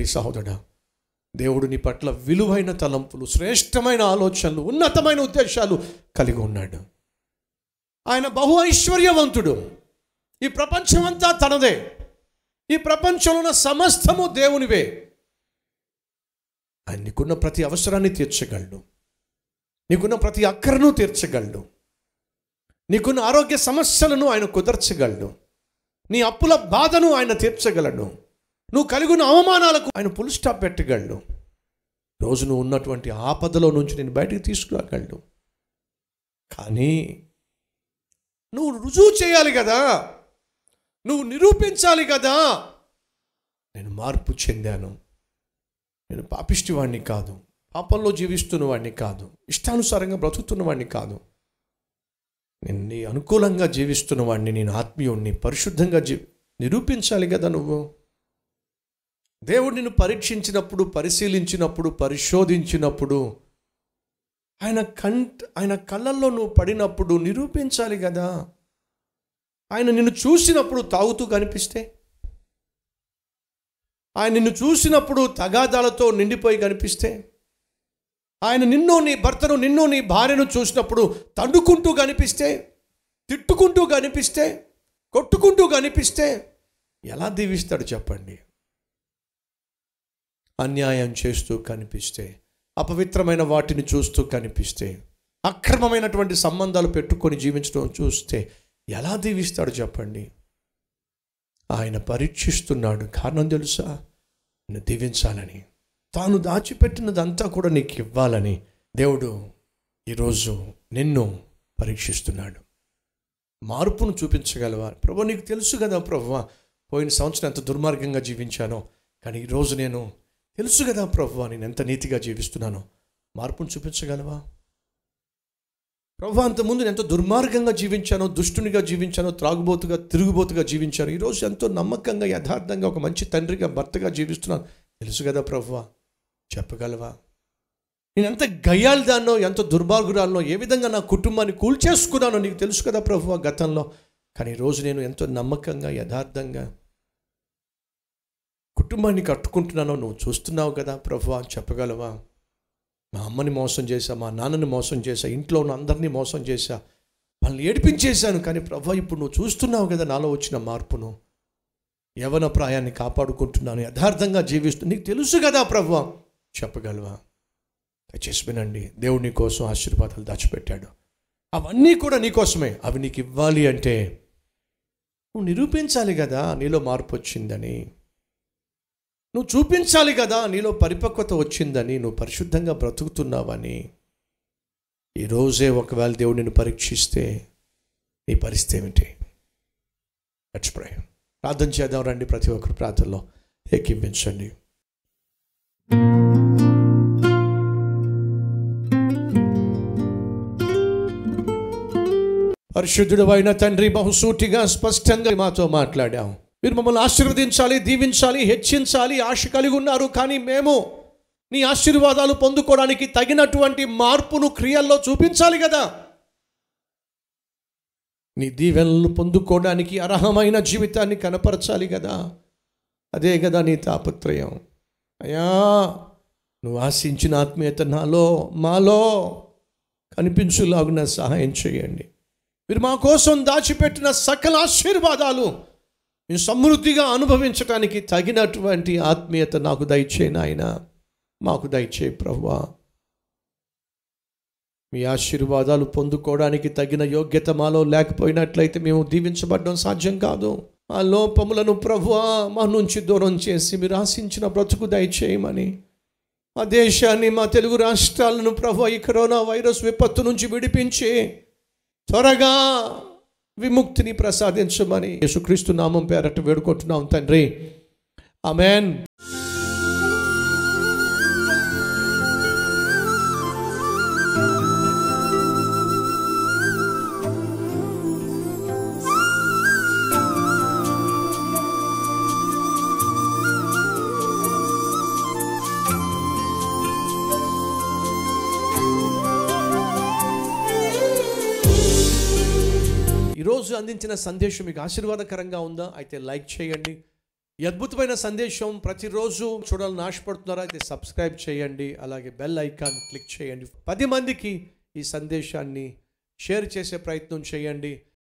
సహోదరి సహోదరుడా దేవుడు నీ పట్ల విలువైన తలంపులు శ్రేష్టమైన ఆలోచనలు ఉన్నతమైన ఉద్దేశాలు కలిగి ఉన్నాడు ఆయన బహు ఐశ్వర్యవంతుడు ఈ ప్రపంచమంతా తనదే ఈ ప్రపంచంలో ఉన్న సమస్తము దేవునివే ఆయన నీకున్న ప్రతి అవసరాన్ని తీర్చగలడు నీకున్న ప్రతి అక్కరను తీర్చగలడు నీకున్న ఆరోగ్య సమస్యలను ఆయన కుదర్చగలడు నీ అప్పుల బాధను ఆయన తీర్చగలడు నువ్వు కలిగి ఉన్న అవమానాలకు ఆయన పుల్ స్టాప్ పెట్టగలడు రోజు నువ్వు ఉన్నటువంటి ఆపదలో నుంచి నేను బయటికి తీసుకురాగలడు కానీ నువ్వు రుజువు చేయాలి కదా నువ్వు నిరూపించాలి కదా నేను మార్పు చెందాను నేను పాపిష్టివాణ్ణి కాదు పాపంలో జీవిస్తున్న వాడిని కాదు ఇష్టానుసారంగా బ్రతుకుతున్న వాడిని కాదు నేను నీ అనుకూలంగా జీవిస్తున్న వాడిని నేను ఆత్మీయుణ్ణి పరిశుద్ధంగా జీ నిరూపించాలి కదా నువ్వు దేవుడు నిన్ను పరీక్షించినప్పుడు పరిశీలించినప్పుడు పరిశోధించినప్పుడు ఆయన కంట్ ఆయన కళ్ళల్లో నువ్వు పడినప్పుడు నిరూపించాలి కదా ఆయన నిన్ను చూసినప్పుడు తాగుతూ కనిపిస్తే ఆయన నిన్ను చూసినప్పుడు తగాదాలతో నిండిపోయి కనిపిస్తే ఆయన నిన్ను నీ భర్తను నిన్ను నీ భార్యను చూసినప్పుడు తండుకుంటూ కనిపిస్తే తిట్టుకుంటూ కనిపిస్తే కొట్టుకుంటూ కనిపిస్తే ఎలా దీవిస్తాడు చెప్పండి అన్యాయం చేస్తూ కనిపిస్తే అపవిత్రమైన వాటిని చూస్తూ కనిపిస్తే అక్రమమైనటువంటి సంబంధాలు పెట్టుకొని జీవించడం చూస్తే ఎలా దీవిస్తాడు చెప్పండి ఆయన పరీక్షిస్తున్నాడు కారణం తెలుసా నిన్ను దీవించాలని తాను దాచిపెట్టినదంతా కూడా నీకు ఇవ్వాలని దేవుడు ఈరోజు నిన్ను పరీక్షిస్తున్నాడు మార్పును చూపించగలవా ప్రభు నీకు తెలుసు కదా ప్రభు పోయిన సంవత్సరం ఎంత దుర్మార్గంగా జీవించానో కానీ ఈరోజు నేను తెలుసు కదా ప్రభు నేను ఎంత నీతిగా జీవిస్తున్నానో మార్పును చూపించగలవా ప్రభు అంతకుముందు నేను ఎంతో దుర్మార్గంగా జీవించానో దుష్టునిగా జీవించానో త్రాగుబోతుగా తిరుగుబోతుగా జీవించాను ఈరోజు ఎంతో నమ్మకంగా యథార్థంగా ఒక మంచి తండ్రిగా భర్తగా జీవిస్తున్నాను తెలుసు కదా ప్రభువా చెప్పగలవా నేను ఎంత గయ్యాలిదాన్నో ఎంత దుర్మార్గురాలనో ఏ విధంగా నా కుటుంబాన్ని కూల్చేసుకున్నానో నీకు తెలుసు కదా ప్రభువా గతంలో కానీ ఈరోజు నేను ఎంతో నమ్మకంగా యథార్థంగా కుటుంబాన్ని కట్టుకుంటున్నానో నువ్వు చూస్తున్నావు కదా ప్రభువా చెప్పగలవా మా అమ్మని మోసం చేశా మా నాన్నని మోసం చేశా ఇంట్లో ఉన్న అందరినీ మోసం చేశా వాళ్ళని ఏడిపించేశాను కానీ ప్రభా ఇప్పుడు నువ్వు చూస్తున్నావు కదా నాలో వచ్చిన మార్పును యవన ప్రాయాన్ని కాపాడుకుంటున్నాను యథార్థంగా జీవిస్తూ నీకు తెలుసు కదా ప్రభు చెప్పగలవా దయచేసి వినండి దేవుడు నీ కోసం ఆశీర్వాదాలు దాచిపెట్టాడు అవన్నీ కూడా నీకోసమే అవి నీకు ఇవ్వాలి అంటే నువ్వు నిరూపించాలి కదా నీలో మార్పు వచ్చిందని నువ్వు చూపించాలి కదా నీలో పరిపక్వత వచ్చిందని నువ్వు పరిశుద్ధంగా బ్రతుకుతున్నావని ఈరోజే ఒకవేళ దేవుడు నిన్ను పరీక్షిస్తే నీ పరిస్థితి ఏమిటి లెట్స్ ప్రే ప్రార్థన చేద్దాం రండి ప్రతి ఒక్కరు ప్రార్థనలో ఏకీపించండి పరిశుద్ధుడు అయిన తండ్రి బహుసూటిగా స్పష్టంగా మాతో మాట్లాడాం మీరు మమ్మల్ని ఆశీర్వదించాలి దీవించాలి హెచ్చించాలి ఆశ కలిగి ఉన్నారు కానీ మేము నీ ఆశీర్వాదాలు పొందుకోవడానికి తగినటువంటి మార్పును క్రియల్లో చూపించాలి కదా నీ దీవెనలు పొందుకోవడానికి అర్హమైన జీవితాన్ని కనపరచాలి కదా అదే కదా నీ తాపత్రయం అయ్యా నువ్వు ఆశించిన ఆత్మీయత నాలో మాలో కనిపించులాగున సహాయం చేయండి మీరు మా కోసం దాచిపెట్టిన సకల ఆశీర్వాదాలు మేము సమృద్ధిగా అనుభవించడానికి తగినటువంటి ఆత్మీయత నాకు దయచేయి నాయన మాకు దయచేయి ప్రభువా మీ ఆశీర్వాదాలు పొందుకోవడానికి తగిన యోగ్యత మాలో లేకపోయినట్లయితే మేము దీవించబడడం సాధ్యం కాదు ఆ లోపములను ప్రభువా మా నుంచి దూరం చేసి మీరు ఆశించిన బ్రతుకు దయచేయమని మా దేశాన్ని మా తెలుగు రాష్ట్రాలను ప్రభు ఈ కరోనా వైరస్ విపత్తు నుంచి విడిపించి త్వరగా విముక్తిని ప్రసాదించమని యేసుక్రీస్తు నామం పేరట వేడుకుంటున్నాం తండ్రి ఆమెన్ ఈరోజు అందించిన సందేశం మీకు ఆశీర్వాదకరంగా ఉందా అయితే లైక్ చేయండి ఈ అద్భుతమైన సందేశం ప్రతిరోజు చూడాలని ఆశపడుతున్నారా అయితే సబ్స్క్రైబ్ చేయండి అలాగే బెల్ ఐకాన్ క్లిక్ చేయండి పది మందికి ఈ సందేశాన్ని షేర్ చేసే ప్రయత్నం చేయండి